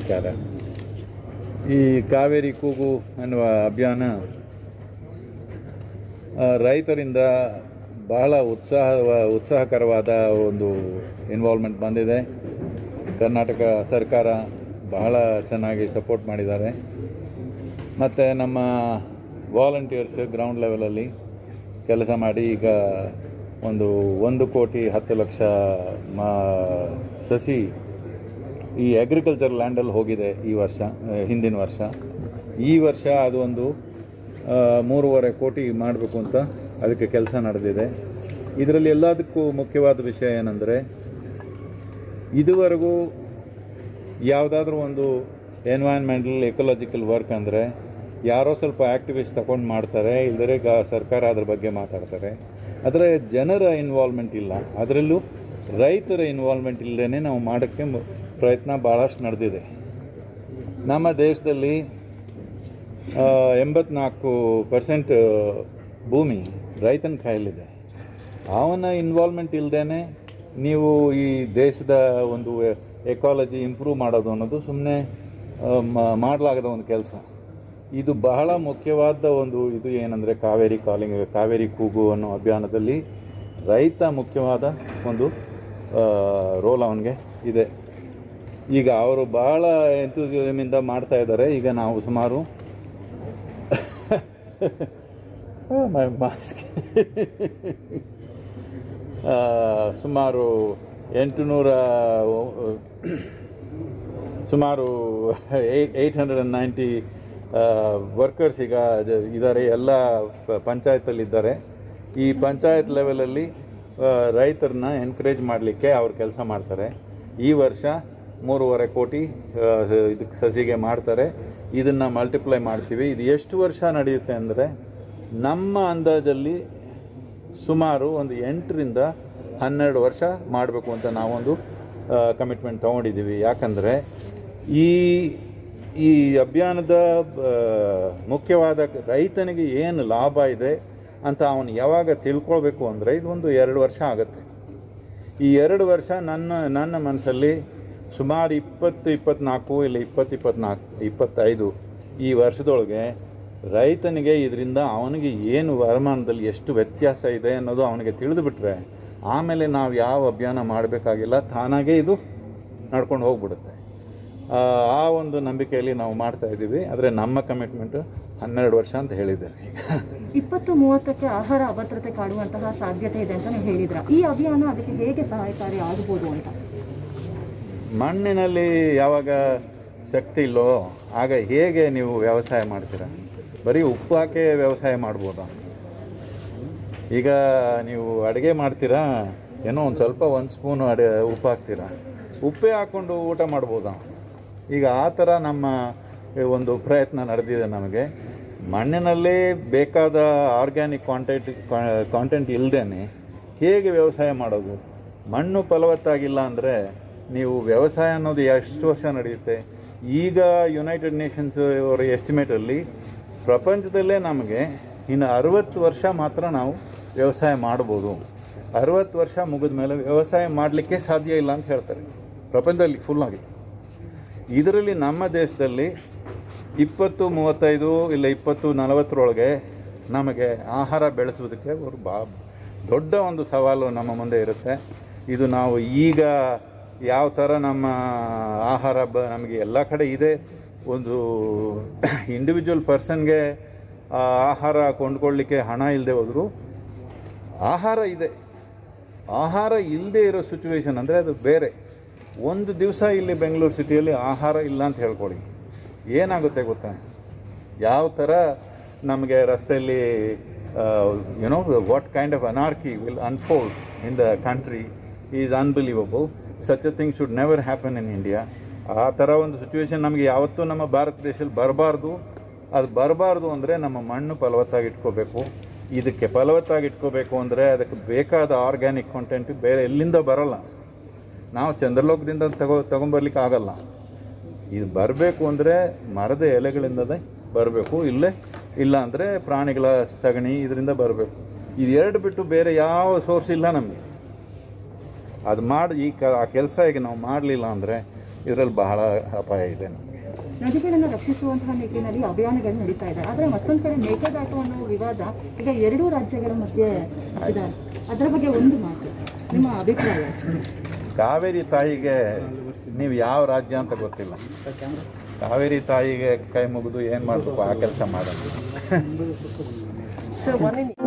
ನಮಸ್ಕಾರ ಈ ಕಾವೇರಿ ಕೂಗು ಅನ್ನುವ ಅಭಿಯಾನ ಆ, ರೈತರಿಂದ ಬಹಳ ಉತ್ಸಾಹ ಉತ್ಸಾಹಕರವಾದ ಒಂದು ಇನ್ವಾಲ್ವ್ಮೆಂಟ್ ಬಂದಿದೆ ಕರ್ನಾಟಕ ಸರ್ಕಾರ ಬಹಳ ಚೆನ್ನಾಗಿ ಸಪೋರ್ಟ್ ಮಾಡಿದ್ದಾರೆ ಮತ್ತು ನಮ್ಮ ವಾಲಂಟಿಯರ್ಸ್ ಗ್ರೌಂಡ್ ಲೆವೆಲಲ್ಲಿ ಕೆಲಸ ಮಾಡಿ ಈಗ ಒಂದು ಒಂದು ಕೋಟಿ ಹತ್ತು ಲಕ್ಷ ಮಾ ಸಸಿ ಈ ಅಗ್ರಿಕಲ್ಚರ್ ಲ್ಯಾಂಡಲ್ಲಿ ಹೋಗಿದೆ ಈ ವರ್ಷ ಆ, ಹಿಂದಿನ ವರ್ಷ ಈ ವರ್ಷ ಅದು ಒಂದು ಆ, ಮೂರುವರೆ ಕೋಟಿ ಮಾಡಬೇಕು ಅಂತ ಅದಕ್ಕೆ ಕೆಲಸ ನಡೆದಿದೆ ಇದರಲ್ಲಿ ಎಲ್ಲದಕ್ಕೂ ಮುಖ್ಯವಾದ ವಿಷಯ ಏನಂದರೆ ಇದುವರೆಗೂ ಯಾವುದಾದ್ರೂ ಒಂದು ಎನ್ವೈರ್ನ್ಮೆಂಟಲ್ ಎಕಲಾಜಿಕಲ್ ವರ್ಕ್ ಅಂದರೆ ಯಾರೋ ಸ್ವಲ್ಪ ಆ್ಯಕ್ಟಿವಿಸ್ಟ್ ತಗೊಂಡು ಮಾಡ್ತಾರೆ ಇಲ್ಲದ್ರೆ ಗ ಸರ್ಕಾರ ಅದ್ರ ಬಗ್ಗೆ ಮಾತಾಡ್ತಾರೆ ಆದರೆ ಜನರ ಇನ್ವಾಲ್ವ್ಮೆಂಟ್ ಇಲ್ಲ ಅದರಲ್ಲೂ ರೈತರ ಇನ್ವಾಲ್ವ್ಮೆಂಟ್ ಇಲ್ಲದೇ ನಾವು ಮಾಡೋಕ್ಕೆ ಮು- ಪ್ರಯತ್ನ ಭಾಳಷ್ಟು ನಡೆದಿದೆ ನಮ್ಮ ದೇಶದಲ್ಲಿ ಆ, ಎಂಬತ್ನಾಲ್ಕು ಪರ್ಸೆಂಟ್ ಭೂಮಿ ರೈತನ ಕೈಯಲ್ಲಿದೆ ಅವನ ಇನ್ವಾಲ್ವ್ಮೆಂಟ್ ಇಲ್ಲದೇ ನೀವು ಈ ದೇಶದ ಒಂದು ಎಕಾಲಜಿ ಇಂಪ್ರೂವ್ ಮಾಡೋದು ಅನ್ನೋದು ಸುಮ್ಮನೆ ಮಾಡಲಾಗದ ಒಂದು ಕೆಲಸ ಇದು ಬಹಳ ಮುಖ್ಯವಾದ ಒಂದು ಇದು ಏನಂದರೆ ಕಾವೇರಿ ಕಾಲಿಂಗ್ ಕಾವೇರಿ ಕೂಗು ಅನ್ನೋ ಅಭಿಯಾನದಲ್ಲಿ ರೈತ ಮುಖ್ಯವಾದ ಒಂದು ರೋಲ್ ಅವನಿಗೆ ಇದೆ ಈಗ ಅವರು ಬಹಳ ಎಂತೂಸಿಯಮಿಂದ ಮಾಡ್ತಾ ಇದ್ದಾರೆ ಈಗ ನಾವು ಸುಮಾರು ಮಾಸ್ಕ್ ಸುಮಾರು ಎಂಟುನೂರ ಸುಮಾರು eight hundred and ninety workers ಈಗ ಜ- ಇದ್ದಾರೆ ಎಲ್ಲ ಪ- ಪಂಚಾಯತಲ್ಲಿದ್ದಾರೆ ಈ ಪಂಚಾಯತ್ ಲೆವೆಲಲ್ಲಿ ರೈತರನ್ನ ಎನ್ಕರೇಜ್ ಮಾಡಲಿಕ್ಕೆ ಅವ್ರು ಕೆಲಸ ಮಾಡ್ತಾರೆ ಈ ವರ್ಷ ಮೂರುವರೆ ಕೋಟಿ ಆ, ಇದಕ್ಕೆ ಸಸಿಗೆ ಮಾಡ್ತಾರೆ ಇದನ್ನು ಮಲ್ಟಿಪ್ಲೈ ಮಾಡ್ತೀವಿ ಇದು ಎಷ್ಟು ವರ್ಷ ನಡೆಯುತ್ತೆ ಅಂದರೆ ನಮ್ಮ ಅಂದಾಜಲ್ಲಿ ಸುಮಾರು ಒಂದು ಎಂಟರಿಂದ ಹನ್ನೆರಡು ವರ್ಷ ಮಾಡಬೇಕು ಅಂತ ನಾವೊಂದು ಕಮಿಟ್ಮೆಂಟ್ ತೊಗೊಂಡಿದ್ದೀವಿ ಯಾಕಂದರೆ ಈ ಈ ಅಭಿಯಾನದ ಆ, ಮುಖ್ಯವಾದ ರೈತನಿಗೆ ಏನು ಲಾಭ ಇದೆ ಅಂತ ಅವನು ಯಾವಾಗ ತಿಳ್ಕೊಳ್ಬೇಕು ಅಂದರೆ ಇದೊಂದು ಎರಡು ವರ್ಷ ಆಗುತ್ತೆ ಈ ಎರಡು ವರ್ಷ ನನ್ನ ನನ್ನ ಮನಸ್ಸಲ್ಲಿ ಸುಮಾರು ಇಪ್ಪತ್ತು ಇಪ್ಪತ್ನಾಲ್ಕು ಇಲ್ಲ ಇಪ್ಪತ್ತು ಇಪ್ಪತ್ನಾಲ್ಕು ಇಪ್ಪತ್ತೈದು ಈ ವರ್ಷದೊಳಗೆ ರೈತನಿಗೆ ಇದರಿಂದ ಅವನಿಗೆ ಏನು ವರಮಾನದಲ್ಲಿ ಎಷ್ಟು ವ್ಯತ್ಯಾಸ ಇದೆ ಅನ್ನೋದು ಅವನಿಗೆ ತಿಳಿದು ಬಿಟ್ರೆ ಆಮೇಲೆ ನಾವು ಯಾವ ಅಭಿಯಾನ ಮಾಡಬೇಕಾಗಿಲ್ಲ ತಾನಾಗೇ ಇದು ನಡ್ಕೊಂಡು ಹೋಗ್ಬಿಡುತ್ತೆ ಆ, ಆ ಒಂದು ನಂಬಿಕೆಯಲ್ಲಿ ನಾವು ಮಾಡ್ತಾ ಇದ್ದೀವಿ ಆದರೆ ನಮ್ಮ ಕಮಿಟ್ಮೆಂಟ್ ಹನ್ನೆರಡು ವರ್ಷ ಅಂತ ಹೇಳಿದ್ದೇವೆ ಈಗ ಇಪ್ಪತ್ತು ಮೂವತ್ತಕ್ಕೆ ಆಹಾರ ಅಭದ್ರತೆ ಕಾಡುವಂತಹ ಸಾಧ್ಯತೆ ಇದೆ ಅಂತ ನೀವು ಹೇಳಿದ್ರ ಈ ಅಭಿಯಾನ ಅದಕ್ಕೆ ಹೇಗೆ ಸಹಾಯಕಾರಿ ಆಗಬಹುದು ಅಂತ ಮಣ್ಣಿನಲ್ಲಿ ಯಾವಾಗ ಶಕ್ತಿ ಇಲ್ಲೋ ಆಗ ಹೇಗೆ ನೀವು ವ್ಯವಸಾಯ ಮಾಡ್ತೀರಾ ಬರೀ ಉಪ್ಪು ಹಾಕಿ ವ್ಯವಸಾಯ ಮಾಡ್ಬೋದಾ ಈಗ ನೀವು ಅಡುಗೆ ಮಾಡ್ತೀರಾ ಏನೋ ಒಂದು ಸ್ವಲ್ಪ ಒಂದು ಸ್ಪೂನ್ ಅಡೆ ಉಪ್ಪು ಹಾಕ್ತೀರಾ ಉಪ್ಪೇ ಹಾಕ್ಕೊಂಡು ಊಟ ಮಾಡ್ಬೋದಾ ಈಗ ಆ ಥರ ನಮ್ಮ ಒಂದು ಪ್ರಯತ್ನ ನಡೆದಿದೆ ನಮಗೆ ಮಣ್ಣಿನಲ್ಲಿ ಬೇಕಾದ ಆರ್ಗ್ಯಾನಿಕ್ ಕಾಂಟೆಂಟ್ ಕಾಂಟೆಂಟ್ ಇಲ್ಲದೇ ಹೇಗೆ ವ್ಯವಸಾಯ ಮಾಡೋದು ಮಣ್ಣು ಫಲವತ್ತಾಗಿಲ್ಲ ಅಂದರೆ ನೀವು ವ್ಯವಸಾಯ ಅನ್ನೋದು ಎಷ್ಟು ವರ್ಷ ನಡೆಯುತ್ತೆ ಈಗ ಯುನೈಟೆಡ್ ನೇಷನ್ಸ್ ಅವರ ಎಸ್ಟಿಮೇಟಲ್ಲಿ ಪ್ರಪಂಚದಲ್ಲೇ ನಮಗೆ ಇನ್ನು ಅರವತ್ತು ವರ್ಷ ಮಾತ್ರ ನಾವು ವ್ಯವಸಾಯ ಮಾಡ್ಬೋದು ಅರವತ್ತು ವರ್ಷ ಮುಗಿದ ಮೇಲೆ ವ್ಯವಸಾಯ ಮಾಡಲಿಕ್ಕೆ ಸಾಧ್ಯ ಇಲ್ಲ ಅಂತ ಹೇಳ್ತಾರೆ ಪ್ರಪಂಚದಲ್ಲಿ ಫುಲ್ಲಾಗಿ ಇದರಲ್ಲಿ ನಮ್ಮ ದೇಶದಲ್ಲಿ ಇಪ್ಪತ್ತು ಮೂವತ್ತೈದು ಇಲ್ಲ ಇಪ್ಪತ್ತು ನಲವತ್ತರೊಳಗೆ ನಮಗೆ ಆಹಾರ ಬೆಳೆಸೋದಕ್ಕೆ ಒಂದು ಬಾ ದೊಡ್ಡ ಒಂದು ಸವಾಲು ನಮ್ಮ ಮುಂದೆ ಇರುತ್ತೆ ಇದು ನಾವು ಈಗ ಯಾವ ಥರ ನಮ್ಮ ಆಹಾರ ಬ ನಮಗೆ ಎಲ್ಲ ಕಡೆ ಇದೆ ಒಂದು ಇಂಡಿವಿಜುವಲ್ ಪರ್ಸನ್ಗೆ ಆಹಾರ ಕೊಂಡ್ಕೊಳ್ಳಿಕ್ಕೆ ಹಣ ಇಲ್ಲದೆ ಹೋದರೂ ಆಹಾರ ಇದೆ ಆಹಾರ ಇಲ್ಲದೆ ಇರೋ ಸಿಚುವೇಶನ್ ಅಂದರೆ ಅದು ಬೇರೆ ಒಂದು ದಿವಸ ಇಲ್ಲಿ ಬೆಂಗಳೂರು ಸಿಟಿಯಲ್ಲಿ ಆಹಾರ ಇಲ್ಲ ಅಂತ ಹೇಳ್ಕೊಳ್ಳಿ ಏನಾಗುತ್ತೆ ಗೊತ್ತಾ ಯಾವ ಥರ ನಮಗೆ ರಸ್ತೆಯಲ್ಲಿ you know what kind of anarchy will unfold in the country is unbelievable such a thing should never happen in India ಆ ಥರ ಒಂದು ಸಿಚುವೇಶನ್ ನಮಗೆ ಯಾವತ್ತೂ ನಮ್ಮ ಭಾರತ ದೇಶದಲ್ಲಿ ಬರಬಾರ್ದು ಅದು ಬರಬಾರ್ದು ಅಂದರೆ ನಮ್ಮ ಮಣ್ಣು ಫಲವತ್ತಾಗಿ ಇಟ್ಕೋಬೇಕು ಇದಕ್ಕೆ ಫಲವತ್ತಾಗಿ ಇಟ್ಕೋಬೇಕು ಅಂದರೆ ಅದಕ್ಕೆ ಬೇಕಾದ ಆರ್ಗ್ಯಾನಿಕ್ ಕಾಂಟೆಂಟ್ ಬೇರೆ ಎಲ್ಲಿಂದ ಬರಲ್ಲ ನಾವು ಚಂದ್ರಲೋಕದಿಂದ ತಗೋ ತಗೊಂಬರ್ಲಿಕ್ಕೆ ಆಗಲ್ಲ ಇದು ಬರಬೇಕು ಅಂದರೆ ಮರದ ಎಲೆಗಳಿಂದಲೇ ಬರಬೇಕು ಇಲ್ಲೇ ಇಲ್ಲ ಅಂದರೆ ಪ್ರಾಣಿಗಳ ಸಗಣಿ ಇದರಿಂದ ಬರಬೇಕು ಇದು ಎರಡು ಬಿಟ್ಟು ಬೇರೆ ಯಾವ ಸೋರ್ಸ್ ಇಲ್ಲ ನಮಗೆ ಅದು ಮಾಡಿ ಈ ಕ ಆ ಕೆಲಸ ಈಗ ನಾವು ಮಾಡಲಿಲ್ಲ ಅಂದರೆ ಇದರಲ್ಲಿ ಬಹಳ ಅಪಾಯ ಇದೆ ನದಿಗಳನ್ನು ರಕ್ಷಿಸುವಂತಹ ನಿಟ್ಟಿನಲ್ಲಿ ಅಭಿಯಾನಗಳು ನಡೀತಾ ಇದೆ ಆದರೆ ಮತ್ತೊಂದು ಕಡೆ ಮೇಕೆದಾಟು ಅನ್ನೋ ವಿವಾದ ಈಗ ಎರಡೂ ರಾಜ್ಯಗಳ ಮಧ್ಯೆ ಇದೆ ಅದರ ಬಗ್ಗೆ ಒಂದು ಮಾತು ನಿಮ್ಮ ಅಭಿಪ್ರಾಯ ಕಾವೇರಿ ತಾಯಿಗೆ ನೀವು ಯಾವ ರಾಜ್ಯ ಅಂತ ಗೊತ್ತಿಲ್ಲ ಕಾವೇರಿ ತಾಯಿಗೆ ಕೈ ಮುಗಿದು ಏನು ಮಾಡಬೇಕು ಆ ಕೆಲಸ ಮಾಡೋದು ಸೊ